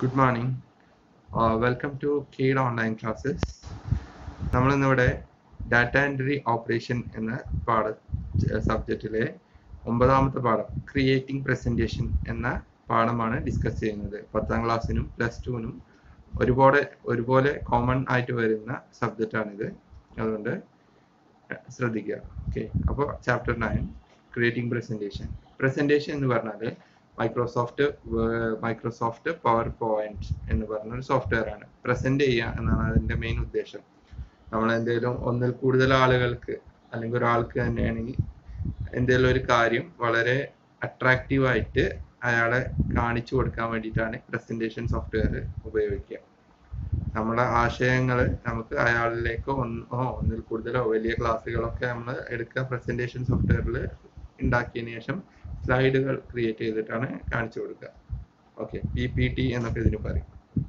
good morning welcome to കീഡ് online classes നമ്മളിന്നിവിടെ data entry operation എന്ന പാഠ സബ്ജക്റ്റിലെ ഒമ്പതാമത്തെ പാഠം ക്രിയേറ്റിംഗ് പ്രസൻറ്റേഷൻ എന്ന പാഠമാണ് ഡിസ്കസ് ചെയ്യുന്നത് പത്താം ക്ലാസ്സിനും പ്ലസ് ടുവിനും ഒരുപാട് ഒരുപോലെ കോമൺ ആയിട്ട് വരുന്ന സബ്ജക്റ്റാണിത് അതുകൊണ്ട് ശ്രദ്ധിക്കുക ഓക്കെ അപ്പോൾ chapter nine creating presentation presentation എന്ന് പറഞ്ഞാൽ മൈക്രോസോഫ്റ്റ് മൈക്രോസോഫ്റ്റ് പവർ പോയിന്റ് എന്ന് പറഞ്ഞ ഒരു സോഫ്റ്റ്വെയർ ആണ് പ്രസന്റ് ചെയ്യുക എന്നാണ് അതിന്റെ മെയിൻ ഉദ്ദേശം നമ്മൾ എന്തെങ്കിലും ഒന്നിൽ കൂടുതൽ ആളുകൾക്ക് അല്ലെങ്കിൽ ഒരാൾക്ക് തന്നെയാണെങ്കിൽ എന്തെങ്കിലും ഒരു കാര്യം വളരെ അട്രാക്റ്റീവ് ആയിട്ട് അയാളെ കാണിച്ചു കൊടുക്കാൻ വേണ്ടിയിട്ടാണ് പ്രസന്റേഷൻ സോഫ്റ്റ്വെയർ ഉപയോഗിക്കുക നമ്മുടെ ആശയങ്ങൾ നമുക്ക് അയാളിലേക്കോ ഒന്നോ ഒന്നിൽ കൂടുതലോ വലിയ ക്ലാസ്സുകളൊക്കെ നമ്മൾ എടുക്കുക പ്രസന്റേഷൻ സോഫ്റ്റ്വെയറിൽ ഉണ്ടാക്കിയതിന് ശേഷം സ്ലൈഡുകൾ ക്രിയേറ്റ് ചെയ്തിട്ടാണ് കാണിച്ചു കൊടുക്കുക ഓക്കെ പി പി ടി എന്നൊക്കെ ഇതിന് പറയും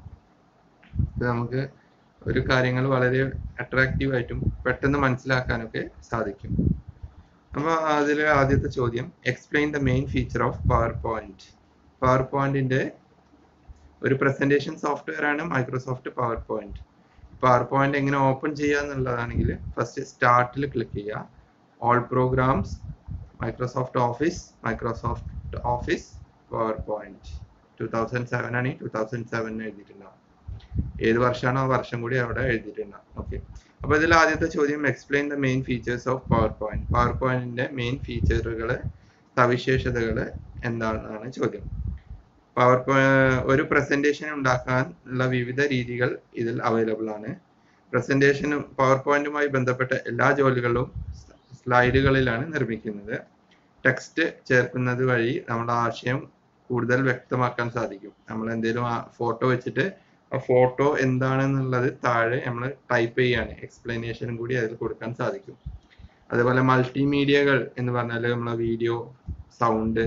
ഇത് നമുക്ക് ഒരു കാര്യങ്ങൾ വളരെ അട്രാക്റ്റീവ് ആയിട്ടും പെട്ടെന്ന് മനസ്സിലാക്കാനൊക്കെ സാധിക്കും അപ്പോൾ അതിൽ ആദ്യത്തെ ചോദ്യം explain the main feature of PowerPoint പവർ പോയിന്റിന്റെ ഒരു പ്രസന്റേഷൻ സോഫ്റ്റ്വെയർ ആണ് Microsoft PowerPoint PowerPoint എങ്ങനെ ഓപ്പൺ ചെയ്യുക എന്നുള്ളതാണെങ്കിൽ ഫസ്റ്റ് സ്റ്റാർട്ടിൽ ക്ലിക്ക് ചെയ്യുക all programs Microsoft Office Microsoft Office PowerPoint two thousand seven ആണെങ്കിൽ ടൂ തൗസൻഡ് സെവൻ എഴുതിയിട്ടുണ്ടാവും ഏത് വർഷമാണോ ആ വർഷം കൂടി അവിടെ എഴുതിയിട്ടുണ്ടാവും ഓക്കെ അപ്പോൾ ഇതിൽ ആദ്യത്തെ ചോദ്യം explain the main features of PowerPoint പവർ പോയിന്റിന്റെ മെയിൻ ഫീച്ചറുകൾ സവിശേഷതകൾ എന്താണെന്നാണ് ചോദ്യം പവർ ഒരു പ്രസന്റേഷൻ ഉണ്ടാക്കാൻ ഉള്ള വിവിധ രീതികൾ ഇതിൽ അവൈലബിൾ ആണ് പ്രസന്റേഷനും പവർ പോയിന്റുമായി ബന്ധപ്പെട്ട എല്ലാ ജോലികളും സ്ലൈഡുകളിലാണ് നിർമ്മിക്കുന്നത് ടെക്സ്റ്റ് ചേർക്കുന്നത് വഴി നമ്മുടെ ആശയം കൂടുതൽ വ്യക്തമാക്കാൻ സാധിക്കും നമ്മൾ എന്തെങ്കിലും ആ ഫോട്ടോ വെച്ചിട്ട് ആ ഫോട്ടോ എന്താണെന്നുള്ളത് താഴെ നമ്മൾ ടൈപ്പ് ചെയ്യാണ് എക്സ്പ്ലനേഷനും കൂടി അതിൽ കൊടുക്കാൻ സാധിക്കും അതുപോലെ മൾട്ടിമീഡിയകൾ എന്ന് പറഞ്ഞാൽ നമ്മളെ video sound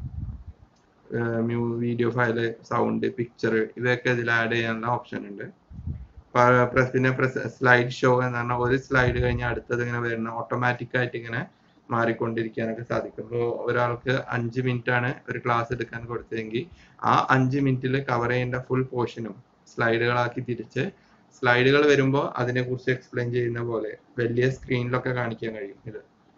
video file sound picture ഇവയൊക്കെ ഇതിൽ ആഡ് ചെയ്യാനുള്ള ഓപ്ഷൻ ഉണ്ട് പിന്നെ സ്ലൈഡ് ഷോ എന്ന് പറഞ്ഞാൽ ഒരു സ്ലൈഡ് കഴിഞ്ഞാൽ അടുത്തത് ഇങ്ങനെ വരുന്ന ഓട്ടോമാറ്റിക് ആയിട്ട് ഇങ്ങനെ മാറിക്കൊണ്ടിരിക്കാനൊക്കെ സാധിക്കും ഇപ്പോൾ ഒരാൾക്ക് അഞ്ച് മിനിറ്റ് ആണ് ഒരു ക്ലാസ് എടുക്കാൻ കൊടുത്തതെങ്കിൽ ആ അഞ്ച് മിനിറ്റിൽ കവർ ചെയ്യേണ്ട ഫുൾ പോർഷനും സ്ലൈഡുകളാക്കി തിരിച്ച് സ്ലൈഡുകൾ വരുമ്പോൾ അതിനെക്കുറിച്ച് എക്സ്പ്ലെയിൻ ചെയ്യുന്ന പോലെ വലിയ സ്ക്രീനിലൊക്കെ കാണിക്കാൻ കഴിയും ഇത്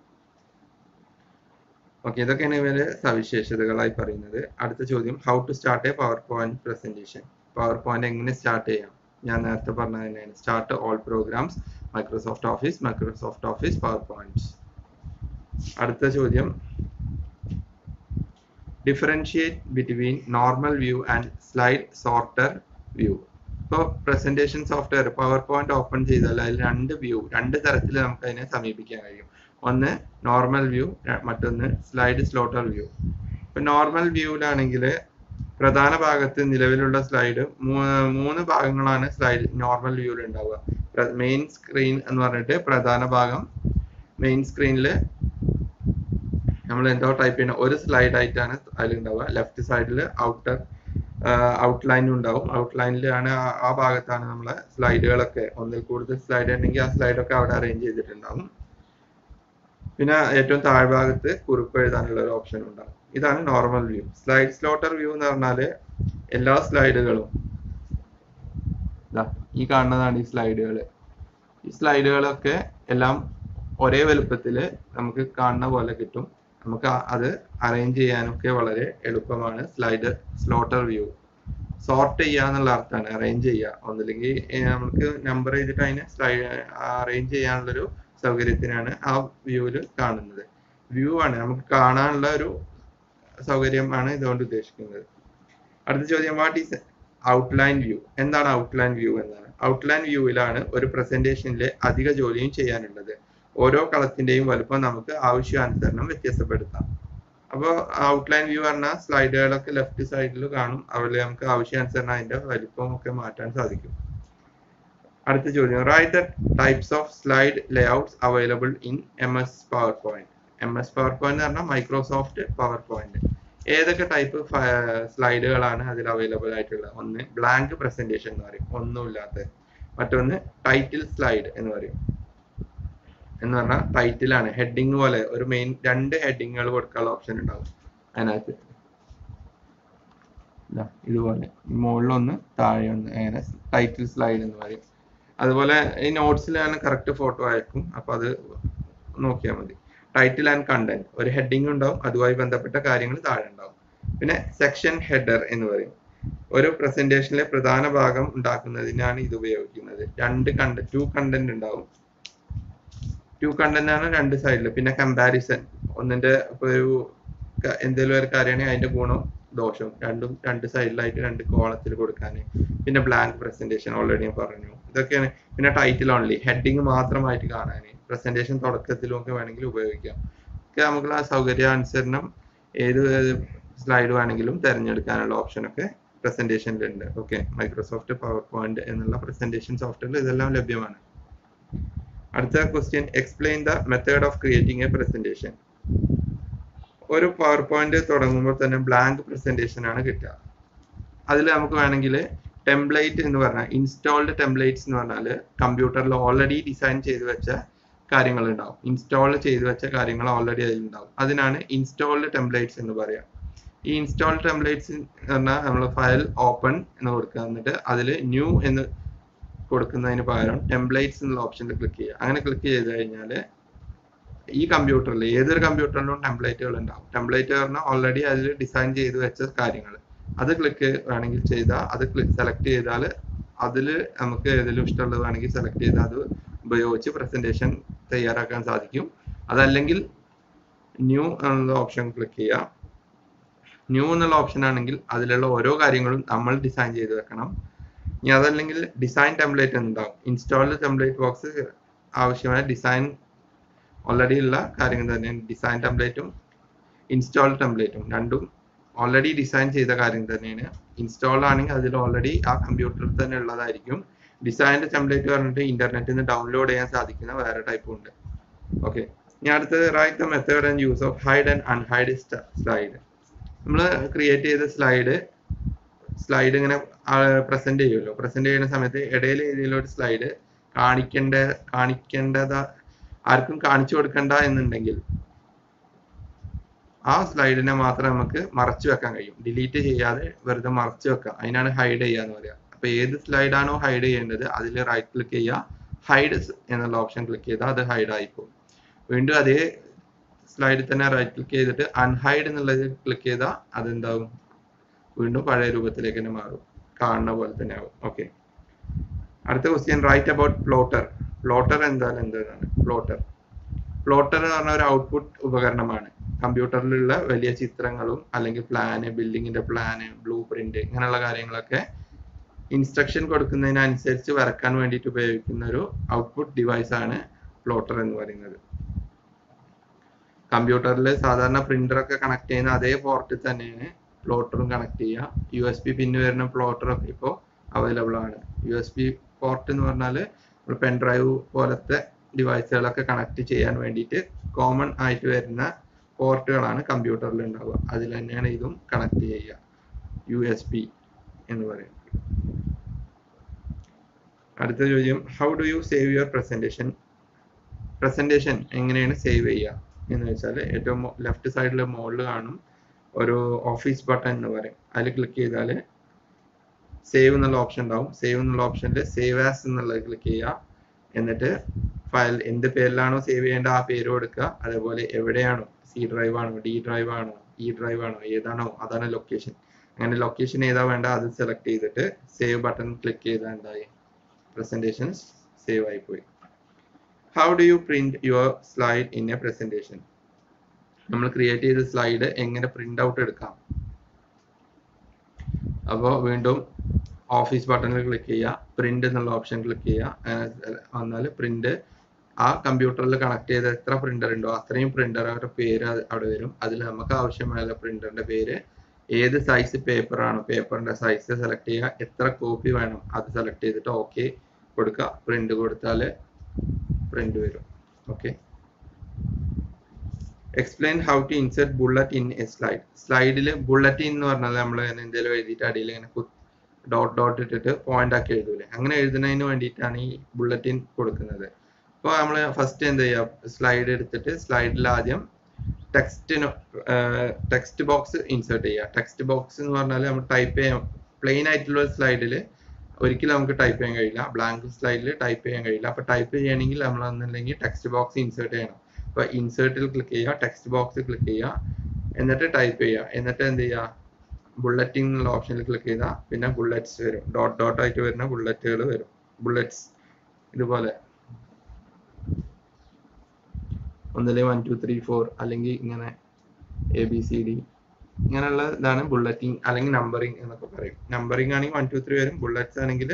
ഓക്കെ ഇതൊക്കെയാണ് ഇവര് സവിശേഷതകളായി പറയുന്നത് അടുത്ത ചോദ്യം how to start a PowerPoint presentation PowerPoint എങ്ങനെ സ്റ്റാർട്ട് ചെയ്യാം ഞാൻ നേരത്തെ പറഞ്ഞത് തന്നെയാണ് start all programs Microsoft Office Microsoft Office PowerPoints അടുത്ത ചോദ്യം differentiate between normal view and slide sorter view ഇപ്പോൾ presentation software PowerPoint open ചെയ്താൽ അതിൽ രണ്ട് വ്യൂ രണ്ട് തരത്തിൽ നമുക്ക് അതിനെ സമീപിക്കാൻ കഴിയും ഒന്ന് നോർമൽ വ്യൂ മറ്റൊന്ന് സ്ലൈഡ് സ്ലോട്ടർ വ്യൂ ഇപ്പൊ നോർമൽ വ്യൂവിലാണെങ്കിൽ പ്രധാന ഭാഗത്ത് നിലവിലുള്ള സ്ലൈഡ് മൂന്ന് ഭാഗങ്ങളാണ് സ്ലൈഡ് നോർമൽ വ്യൂവിൽ ഉണ്ടാവുക മെയിൻ സ്ക്രീൻ എന്ന് പറഞ്ഞിട്ട് പ്രധാന ഭാഗം മെയിൻ സ്ക്രീനിൽ നമ്മൾ എന്തോ ടൈപ്പ് ചെയ്യുന്ന ഒരു സ്ലൈഡ് ആയിട്ടാണ് അതിലുണ്ടാവുക ലെഫ്റ്റ് സൈഡിൽ ഔട്ടർ ഔട്ട്ലൈൻ ഉണ്ടാവും ഔട്ട്ലൈനിലാണ് ആ ഭാഗത്താണ് നമ്മളെ സ്ലൈഡുകളൊക്കെ ഒന്നിൽ കൂടുതൽ സ്ലൈഡ് ഉണ്ടെങ്കിൽ ആ സ്ലൈഡൊക്കെ അവിടെ അറേഞ്ച് ചെയ്തിട്ടുണ്ടാവും പിന്നെ ഏറ്റവും താഴ്ഭാഗത്ത് കുറിപ്പ് എഴുതാനുള്ള ഒരു ഓപ്ഷൻ ഉണ്ടാകും ഇതാണ് normal view slide sorter view എന്ന് പറഞ്ഞാല് എല്ലാ സ്ലൈഡുകളും ഈ കാണുന്നതാണ് ഈ സ്ലൈഡുകൾ ഈ സ്ലൈഡുകളൊക്കെ എല്ലാം ഒരേ വലുപ്പത്തിൽ നമുക്ക് കാണുന്ന പോലെ കിട്ടും നമുക്ക് അത് അറേഞ്ച് ചെയ്യാനൊക്കെ വളരെ എളുപ്പമാണ് സ്ലൈഡ് സ്ലോട്ടർ വ്യൂ സോർട്ട് ചെയ്യുക എന്നുള്ള അർത്ഥമാണ് അറേഞ്ച് ചെയ്യുക ഒന്നില്ലെങ്കിൽ നമുക്ക് നമ്പർ ചെയ്തിട്ട് അതിനെ സ്ലൈഡ് അറേഞ്ച് ചെയ്യാനുള്ളൊരു സൗകര്യത്തിനാണ് ആ വ്യൂവിൽ കാണുന്നത് വ്യൂ ആണ് നമുക്ക് കാണാനുള്ള ഒരു സൗകര്യമാണ് ഇതുകൊണ്ട് ഉദ്ദേശിക്കുന്നത് അടുത്ത ചോദ്യം വാട്ട് ഈസ് ഔട്ട്ലൈൻ വ്യൂ എന്താണ് ഔട്ട്ലൈൻ വ്യൂ എന്നാണ് ഔട്ട്ലൈൻ വ്യൂവിലാണ് ഒരു പ്രസന്റേഷനിലെ അധിക ജോലിയും ചെയ്യാനുള്ളത് ഓരോ കളത്തിന്റെയും വലുപ്പം നമുക്ക് ആവശ്യാനുസരണം വ്യത്യാസപ്പെടുത്താം അപ്പോൾ ഔട്ട്ലൈൻ വ്യൂ പറഞ്ഞാൽ സ്ലൈഡുകളൊക്കെ ലെഫ്റ്റ് സൈഡിൽ കാണും അവിടെ നമുക്ക് ആവശ്യാനുസരണം അതിന്റെ വലിപ്പം ഒക്കെ മാറ്റാൻ സാധിക്കും അടുത്ത ചോദ്യം write the types of slide layouts available in M S PowerPoint M S PowerPoint എന്ന് പറഞ്ഞാൽ മൈക്രോസോഫ്റ്റ് പവർ പോയിന്റ് ഏതൊക്കെ ടൈപ്പ് സ്ലൈഡുകളാണ് അതിൽ അവൈലബിൾ ആയിട്ടുള്ളത് ഒന്ന് ബ്ലാങ്ക് പ്രസന്റേഷൻ എന്ന് പറയും ഒന്നുമില്ലാത്ത മറ്റൊന്ന് ടൈറ്റിൽ സ്ലൈഡ് എന്ന് പറയും എന്ന് പറഞ്ഞാൽ ടൈറ്റിലാണ് ഹെഡിങ് പോലെ ഒരു മെയിൻ രണ്ട് ഹെഡിങ്ങുകൾ കൊടുക്കാനുള്ള ഓപ്ഷൻ ഉണ്ടാവും അതിനകത്ത് ഇതാ ഇതുപോലെ മുകളിലൊന്ന് താഴെ ഒന്ന് അങ്ങനെ ടൈറ്റിൽ സ്ലൈഡ് എന്ന് പറയും അതുപോലെ ഈ നോട്ട്സിൽ ഞാൻ കറക്റ്റ് ഫോട്ടോ അയക്കും അപ്പൊ അത് നോക്കിയാൽ മതി ടൈറ്റിൽ ആൻഡ് കണ്ടന്റ് ഒരു ഹെഡിങ് ഉണ്ടാവും അതുമായി ബന്ധപ്പെട്ട കാര്യങ്ങൾ താഴെ ഉണ്ടാവും പിന്നെ സെക്ഷൻ ഹെഡർ എന്ന് പറയും ഒരു പ്രസന്റേഷനിലെ പ്രധാന ഭാഗം ഉണ്ടാക്കുന്നതിനാണ് ഇത് ഉപയോഗിക്കുന്നത് രണ്ട് കണ്ട ടു കണ്ടന്റ് ഉണ്ടാവും ടു കണ്ടന്റ് ആണ് രണ്ട് സൈഡിൽ പിന്നെ കമ്പാരിസൺ ഒന്നിന്റെ ഇപ്പൊ ഒരു ക- എന്തെങ്കിലും ഒരു കാര്യമാണെങ്കിൽ അതിന്റെ ഗുണം ദോഷം രണ്ടും രണ്ട് സൈഡിലായിട്ട് രണ്ട് കോളത്തിൽ കൊടുക്കാൻ പിന്നെ ബ്ലാങ്ക് പ്രസന്റേഷൻ ഓൾറെഡി ഞാൻ പറഞ്ഞു ഇതൊക്കെയാണ് പിന്നെ ടൈറ്റിൽ ഓൺലി ഹെഡിങ് മാത്രമായിട്ട് കാണാൻ പ്രസന്റേഷൻ തുടക്കത്തിലും ഒക്കെ വേണമെങ്കിൽ ഉപയോഗിക്കാം ഒക്കെ നമുക്കുള്ള സൗകര്യാനുസരണം ഏത് സ്ലൈഡ് വേണമെങ്കിലും തിരഞ്ഞെടുക്കാനുള്ള ഓപ്ഷനൊക്കെ പ്രസന്റേഷനിലുണ്ട് ഓക്കെ മൈക്രോസോഫ്റ്റ് പവർ പോയിന്റ് എന്നുള്ള പ്രസന്റേഷൻ സോഫ്റ്റ്വെയറിൽ ഇതെല്ലാം ലഭ്യമാണ് അടുത്ത question explain the method of creating a presentation ഒരു പവർ പോയിന്റ് തുടങ്ങുമ്പോൾ തന്നെ ബ്ലാങ്ക് പ്രസന്റേഷൻ ആണ് കിട്ടുക അതിൽ നമുക്ക് വേണമെങ്കിൽ ടെംപ്ലേറ്റ് എന്ന് പറഞ്ഞാൽ ഇൻസ്റ്റാൾഡ് ടെംപ്ലേറ്റ്സ് എന്ന് പറഞ്ഞാൽ കമ്പ്യൂട്ടറിൽ ഓൾറെഡി ഡിസൈൻ ചെയ്ത് വെച്ച കാര്യങ്ങൾ ഉണ്ടാവും ഇൻസ്റ്റാൾ ചെയ്ത് വെച്ച കാര്യങ്ങൾ ഓൾറെഡി അതിലുണ്ടാവും അതിനാണ് ഇൻസ്റ്റാൾഡ് ടെംപ്ലേറ്റ്സ് എന്ന് പറയാം ഈ ഇൻസ്റ്റാൾ ടെംപ്ലേറ്റ്സ് എന്ന് പറഞ്ഞാൽ നമ്മൾ ഫയൽ ഓപ്പൺ എന്ന് കൊടുക്കുക എന്നിട്ട് അതിൽ ന്യൂ എന്ന് കൊടുക്കുന്നതിന് പകരം ടെംപ്ലേറ്റ്സ് എന്നുള്ള ഓപ്ഷനിൽ ക്ലിക്ക് ചെയ്യുക അങ്ങനെ ക്ലിക്ക് ചെയ്ത് കഴിഞ്ഞാൽ ഈ കമ്പ്യൂട്ടറിൽ ഏതൊരു കമ്പ്യൂട്ടറിലും ടെംപ്ലേറ്റുകൾ ഉണ്ടാവും ടെംപ്ലേറ്റ് പറഞ്ഞാൽ ഓൾറെഡി അതിൽ ഡിസൈൻ ചെയ്ത് വെച്ച കാര്യങ്ങൾ അത് ക്ലിക്ക് വേണമെങ്കിൽ ചെയ്താൽ അത് ക്ലിക്ക് സെലക്ട് ചെയ്താൽ അതിൽ നമുക്ക് ഏതെങ്കിലും ഇഷ്ടമുള്ളത് വേണമെങ്കിൽ സെലക്ട് ചെയ്ത് അത് ഉപയോഗിച്ച് പ്രസന്റേഷൻ തയ്യാറാക്കാൻ സാധിക്കും അതല്ലെങ്കിൽ ന്യൂ എന്നുള്ള ഓപ്ഷൻ ക്ലിക്ക് ചെയ്യുക ന്യൂ എന്നുള്ള ഓപ്ഷൻ ആണെങ്കിൽ അതിലുള്ള ഓരോ കാര്യങ്ങളും നമ്മൾ ഡിസൈൻ ചെയ്ത് വെക്കണം ഇനി അതല്ലെങ്കിൽ ഡിസൈൻ ടെംപ്ലേറ്റ് ഉണ്ടാവും ഇൻസ്റ്റാൾഡ് ടെംപ്ലേറ്റ് ബോക്സ് ആവശ്യമായ ഡിസൈൻ ഓൾറെഡി ഉള്ള കാര്യങ്ങൾ തന്നെയാണ് ഡിസൈൻ ടെംപ്ലേറ്റും ഇൻസ്റ്റാൾ ടെംപ്ലേറ്റും രണ്ടും ഓൾറെഡി ഡിസൈൻ ചെയ്ത കാര്യം തന്നെയാണ് ഇൻസ്റ്റാൾ ആണെങ്കിൽ അതിൽ ഓൾറെഡി ആ കമ്പ്യൂട്ടറിൽ തന്നെ ഉള്ളതായിരിക്കും ഡിസൈൻ്റെ ടെംപ്ലേറ്റ് പറഞ്ഞിട്ട് ഇന്റർനെറ്റിൽ നിന്ന് ഡൗൺലോഡ് ചെയ്യാൻ സാധിക്കുന്ന വേറെ ടൈപ്പും ഉണ്ട് ഓക്കെ ഇനി അടുത്തത് write the method and use of hide and unhide slide നമ്മൾ ക്രിയേറ്റ് ചെയ്ത സ്ലൈഡ് സ്ലൈഡ് ഇങ്ങനെ പ്രസന്റ് ചെയ്യുമല്ലോ പ്രസന്റ് ചെയ്യുന്ന സമയത്ത് ഇടയിൽ ഏതെങ്കിലും ഒരു സ്ലൈഡ് കാണിക്കേണ്ട കാണിക്കേണ്ടത് ആർക്കും കാണിച്ചു കൊടുക്കണ്ട എന്നുണ്ടെങ്കിൽ ആ സ്ലൈഡിനെ മാത്രം നമുക്ക് മറച്ചു വെക്കാൻ കഴിയും ഡിലീറ്റ് ചെയ്യാതെ വെറുതെ മറച്ചു വെക്കാം അതിനാണ് ഹൈഡ് ചെയ്യുക എന്ന് പറയുക അപ്പൊ ഏത് സ്ലൈഡാണോ ഹൈഡ് ചെയ്യേണ്ടത് അതിൽ റൈറ്റ് ക്ലിക്ക് ചെയ്യുക ഹൈഡ് എന്നുള്ള ഓപ്ഷൻ ക്ലിക്ക് ചെയ്താൽ അത് ഹൈഡ് ആയിപ്പോകും വീണ്ടും അതേ സ്ലൈഡിൽ തന്നെ റൈറ്റ് ക്ലിക്ക് ചെയ്തിട്ട് അൺഹൈഡ് എന്നുള്ളത് ക്ലിക്ക് ചെയ്താൽ അതെന്താവും വീണ്ടും പഴയ രൂപത്തിലേക്ക് തന്നെ മാറും കാണുന്ന പോലെ തന്നെ ആവും ഓക്കെ അടുത്ത question write about plotter plotter എന്താണ് എന്താണ് പ്ലോട്ടർ പ്ലോട്ടർ എന്ന് പറഞ്ഞ ഒരു ഔട്ട്പുട്ട് ഉപകരണമാണ് കമ്പ്യൂട്ടറിലുള്ള വലിയ ചിത്രങ്ങളും അല്ലെങ്കിൽ പ്ലാന് ബിൽഡിങ്ങിന്റെ പ്ലാന് ബ്ലൂ പ്രിന്റ് ഇങ്ങനെയുള്ള കാര്യങ്ങളൊക്കെ ഇൻസ്ട്രക്ഷൻ കൊടുക്കുന്നതിനനുസരിച്ച് വരക്കാൻ വേണ്ടിയിട്ട് ഉപയോഗിക്കുന്ന ഒരു ഔട്ട്പുട്ട് ഡിവൈസ് ആണ് പ്ലോട്ടർ എന്ന് പറയുന്നത് കമ്പ്യൂട്ടറിൽ സാധാരണ പ്രിന്റർ ഒക്കെ കണക്ട് ചെയ്യുന്ന അതേ പോർട്ടിൽ തന്നെയാണ് പ്ലോട്ടറും കണക്ട് ചെയ്യുക യു എസ് പി പിന്ന് വരുന്ന പ്ലോട്ടർ ഒക്കെ ഇപ്പോൾ അവൈലബിൾ ആണ് യു എസ് പി പോർട്ട് എന്ന് പറഞ്ഞാൽ പെൻ ഡ്രൈവ് പോലത്തെ ഡിവൈസുകളൊക്കെ കണക്ട് ചെയ്യാൻ വേണ്ടിയിട്ട് കോമൺ ആയിട്ട് വരുന്ന പോർട്ടുകളാണ് കമ്പ്യൂട്ടറിൽ ഉണ്ടാവുക അതിൽ തന്നെയാണ് ഇതും കണക്ട് ചെയ്യുക യു എസ് പി എന്ന് പറയുന്നത് അടുത്ത ചോദ്യം how do you save your presentation presentation എങ്ങനെയാണ് സേവ് ചെയ്യുക എന്ന് വെച്ചാൽ ഏറ്റവും ലെഫ്റ്റ് സൈഡിൽ മുകളിൽ കാണും ഒരു ഓഫീസ് ബട്ടൺ എന്ന് പറയും അതിൽ ക്ലിക്ക് ചെയ്താൽ സേവ് എന്നുള്ള ഓപ്ഷൻ ഉണ്ടാവും സേവ് എന്നുള്ള ഓപ്ഷനിൽ സേവ് ആസ് എന്നുള്ളത് ക്ലിക്ക് ചെയ്യുക എന്നിട്ട് ഫയൽ എന്ത് പേരിലാണോ സേവ് ചെയ്യേണ്ട ആ പേര് കൊടുക്കുക അതേപോലെ എവിടെയാണോ സി ഡ്രൈവ് ആണോ ഡി ഡ്രൈവ് ആണോ ഇ ഡ്രൈവ് ആണോ ഏതാണോ അതാണ് ലൊക്കേഷൻ അങ്ങനെ ലൊക്കേഷൻ ഏതാ വേണ്ട അത് സെലക്ട് ചെയ്തിട്ട് സേവ് ബട്ടൺ ക്ലിക്ക് ചെയ്താൽ എന്തായി പ്രസന്റേഷൻ സേവ് ആയി പോയി how do you print your slide in a presentation നമ്മൾ ക്രിയേറ്റ് ചെയ്ത സ്ലൈഡ് എങ്ങനെ പ്രിന്റ് ഔട്ട് എടുക്കാം അപ്പോൾ വീണ്ടും ഓഫീസ് ബട്ടണിൽ ക്ലിക്ക് ചെയ്യുക പ്രിന്റ് എന്നുള്ള ഓപ്ഷൻ ക്ലിക്ക് ചെയ്യുക വന്നാൽ പ്രിന്റ് ആ കമ്പ്യൂട്ടറിൽ കണക്ട് ചെയ്ത എത്ര പ്രിന്റർ ഉണ്ടോ അത്രയും പ്രിന്ററുടെ പേര് അവിടെ വരും അതിൽ നമുക്ക് ആവശ്യമായ പ്രിന്ററിന്റെ പേര് ഏത് സൈസ് പേപ്പർ ആണോ പേപ്പറിന്റെ സൈസ് സെലക്ട് ചെയ്യുക എത്ര കോപ്പി വേണം അത് സെലക്ട് ചെയ്തിട്ട് ഓക്കെ കൊടുക്കുക പ്രിന്റ് കൊടുത്താൽ പ്രിന്റ് വരും okay explain how to insert bullet in a slide സ്ലൈഡിൽ ബുള്ളറ്റ് എന്ന് പറഞ്ഞാൽ നമ്മൾ എന്തെങ്കിലും എഴുതിയിട്ട് അടിയിൽ ഇങ്ങനെ ഡോട്ട് ഡോട്ട് ഇട്ടിട്ട് പോയിന്റ് ആക്കി എഴുതൂലേ അങ്ങനെ എഴുതുന്നതിന് വേണ്ടിയിട്ടാണ് ഈ ബുള്ളറ്റിൻ കൊടുക്കുന്നത് അപ്പോൾ നമ്മൾ ഫസ്റ്റ് എന്ത് ചെയ്യുക സ്ലൈഡ് എടുത്തിട്ട് സ്ലൈഡിൽ ആദ്യം ടെക്സ്റ്റിന് ടെക്സ്റ്റ് ബോക്സ് ഇൻസേർട്ട് ചെയ്യുക ടെക്സ്റ്റ് ബോക്സ് എന്ന് പറഞ്ഞാൽ നമ്മൾ ടൈപ്പ് ചെയ്യാൻ പ്ലെയിൻ ആയിട്ടുള്ള സ്ലൈഡിൽ ഒരിക്കലും നമുക്ക് ടൈപ്പ് ചെയ്യാൻ കഴിയില്ല ബ്ലാങ്ക് സ്ലൈഡിൽ ടൈപ്പ് ചെയ്യാൻ കഴിയില്ല അപ്പോൾ ടൈപ്പ് ചെയ്യണമെങ്കിൽ നമ്മൾ ഒന്നുമില്ലെങ്കിൽ ടെക്സ്റ്റ് ബോക്സ് ഇൻസേർട്ട് ചെയ്യണം അപ്പോൾ ഇൻസേർട്ടിൽ ക്ലിക്ക് ചെയ്യുക ടെക്സ്റ്റ് ബോക്സ് ക്ലിക്ക് ചെയ്യുക എന്നിട്ട് ടൈപ്പ് ചെയ്യുക എന്നിട്ട് എന്ത് ചെയ്യുക ബുള്ളറ്റിംഗ് എന്നുള്ള ഓപ്ഷനിൽ ക്ലിക്ക് ചെയ്താൽ പിന്നെ ബുള്ളറ്റ്സ് വരും ഡോട്ട് ഡോട്ട് ആയിട്ട് വരുന്ന ബുള്ളറ്റുകൾ വരും ബുള്ളറ്റ്സ് ഇതുപോലെ ഒന്നിലെ വൺ ടു ത്രീ ഫോർ അല്ലെങ്കിൽ ഇങ്ങനെ എ ബി സി ഡി ഇങ്ങനെയുള്ള ഇതാണ് ബുള്ളറ്റിംഗ് അല്ലെങ്കിൽ നമ്പറിംഗ് എന്നൊക്കെ പറയും നമ്പറിംഗ് ആണെങ്കിൽ വൺ ടു ത്രീ വരും ബുള്ളറ്റ്സ് ആണെങ്കിൽ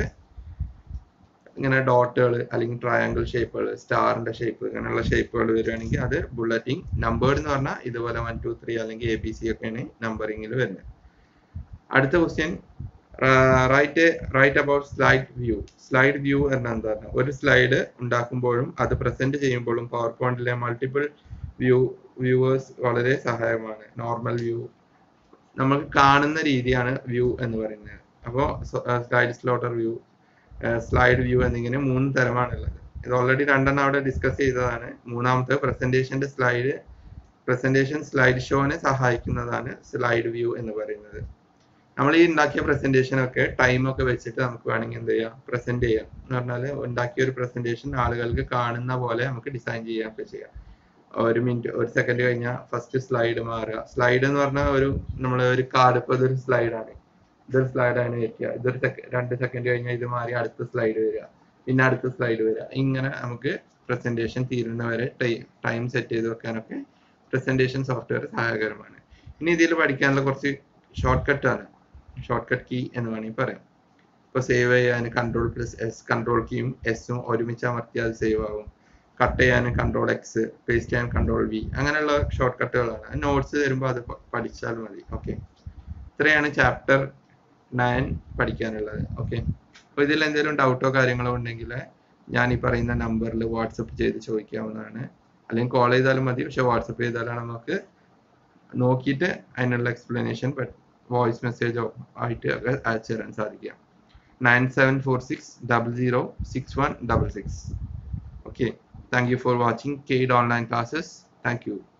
ഇങ്ങനെ ഡോട്ടുകൾ അല്ലെങ്കിൽ ട്രയാങ്കിൾ ഷേപ്പുകൾ സ്റ്റാറിന്റെ ഷേപ്പ് ഇങ്ങനെയുള്ള ഷേപ്പുകൾ വരികയാണെങ്കിൽ അത് ബുള്ളറ്റിംഗ് നമ്പേർഡ് എന്ന് പറഞ്ഞാൽ ഇതുപോലെ വൺ ടു ത്രീ അല്ലെങ്കിൽ എ ബി സി ഒക്കെയാണ് നമ്പറിങ്ങിൽ വരുന്നത് അടുത്ത question write write about slide view slide view എന്നാൽ എന്താണ് ഒരു സ്ലൈഡ് ഉണ്ടാക്കുമ്പോഴും അത് പ്രസന്റ് ചെയ്യുമ്പോഴും പവർ പോയിന്റിലെ മൾട്ടിപ്പിൾ വ്യൂ വ്യൂവേഴ്സ് വളരെ സഹായകമാണ് നോർമൽ വ്യൂ നമുക്ക് കാണുന്ന രീതിയാണ് വ്യൂ എന്ന് പറയുന്നത് അപ്പോൾ slide sorter view slide view എന്നിങ്ങനെ മൂന്ന് തരമാണുള്ളത് ഇത് ഓൾറെഡി രണ്ടെണ്ണം അവിടെ ഡിസ്കസ് ചെയ്തതാണ് മൂന്നാമത്തെ പ്രസന്റേഷന്റെ സ്ലൈഡ് പ്രസന്റേഷൻ സ്ലൈഡ് ഷോനെ സഹായിക്കുന്നതാണ് സ്ലൈഡ് വ്യൂ എന്ന് പറയുന്നത് നമ്മൾ ഈ ഉണ്ടാക്കിയ പ്രസന്റേഷൻ ഒക്കെ ടൈം ഒക്കെ വെച്ചിട്ട് നമുക്ക് വേണമെങ്കിൽ എന്ത് ചെയ്യാം പ്രസന്റ് ചെയ്യാം എന്ന് പറഞ്ഞാൽ ഉണ്ടാക്കിയ ഒരു പ്രസന്റേഷൻ ആളുകൾക്ക് കാണുന്ന പോലെ നമുക്ക് ഡിസൈൻ ചെയ്യാനൊക്കെ ചെയ്യാം ഒരു മിനിറ്റ് ഒരു സെക്കൻഡ് കഴിഞ്ഞാൽ ഫസ്റ്റ് സ്ലൈഡ് മാറുക സ്ലൈഡ് എന്ന് പറഞ്ഞാൽ ഒരു നമ്മൾ ഒരു കാർഡ് ഇപ്പോൾ ഇതൊരു സ്ലൈഡാണ് ഇതൊരു സ്ലൈഡാണ് വെക്കുക ഇതൊരു സെക്കൻഡ് രണ്ട് സെക്കൻഡ് കഴിഞ്ഞാൽ ഇത് മാറി അടുത്ത സ്ലൈഡ് വരിക പിന്നെ അടുത്ത സ്ലൈഡ് വരിക ഇങ്ങനെ നമുക്ക് പ്രസന്റേഷൻ തീരുന്നവരെ ടൈം സെറ്റ് ചെയ്ത് വെക്കാനൊക്കെ പ്രസന്റേഷൻ സോഫ്റ്റ്വെയർ സഹായകരമാണ് ഇനി ഇതിൽ പഠിക്കാനുള്ള കുറച്ച് ഷോർട്ട് കട്ട് ആണ് ഷോർട്ട് കട്ട് കീ എന്ന് വേണമെങ്കിൽ പറയാം ഇപ്പോൾ സേവ് ചെയ്യാൻ കൺട്രോൾ പ്ലസ് എസ് കൺട്രോൾ കീയും എസും ഒരുമിച്ച് അമർത്തിയാൽ സേവ് ആകും കട്ട് ചെയ്യാൻ കൺട്രോൾ എക്സ് പേസ്റ്റ് ചെയ്യാൻ കൺട്രോൾ വി അങ്ങനെയുള്ള ഷോർട്ട് കട്ടുകളാണ് നോട്ട്സ് തരുമ്പോൾ അത് പഠിച്ചാൽ മതി ഓക്കെ ഇത്രയാണ് ചാപ്റ്റർ നയൻ പഠിക്കാനുള്ളത് ഓക്കെ അപ്പോൾ ഇതിൽ എന്തെങ്കിലും ഡൗട്ടോ കാര്യങ്ങളോ ഉണ്ടെങ്കിൽ ഞാൻ ഈ പറയുന്ന നമ്പറിൽ വാട്സപ്പ് ചെയ്ത് ചോദിക്കാവുന്നതാണ് അല്ലെങ്കിൽ കോൾ ചെയ്താലും മതി പക്ഷെ വാട്സപ്പ് ചെയ്താലാണ് നമുക്ക് നോക്കിയിട്ട് അതിനുള്ള എക്സ്പ്ലനേഷൻ വോയിസ് മെസ്സേജോ ആയിട്ട് ഒക്കെ അയച്ചു തരാൻ സാധിക്കുക nine seven four six double zero six one double six okay thank you for watching കെയ്ഡ് ഓൺലൈൻ ക്ലാസ്സസ് താങ്ക് യു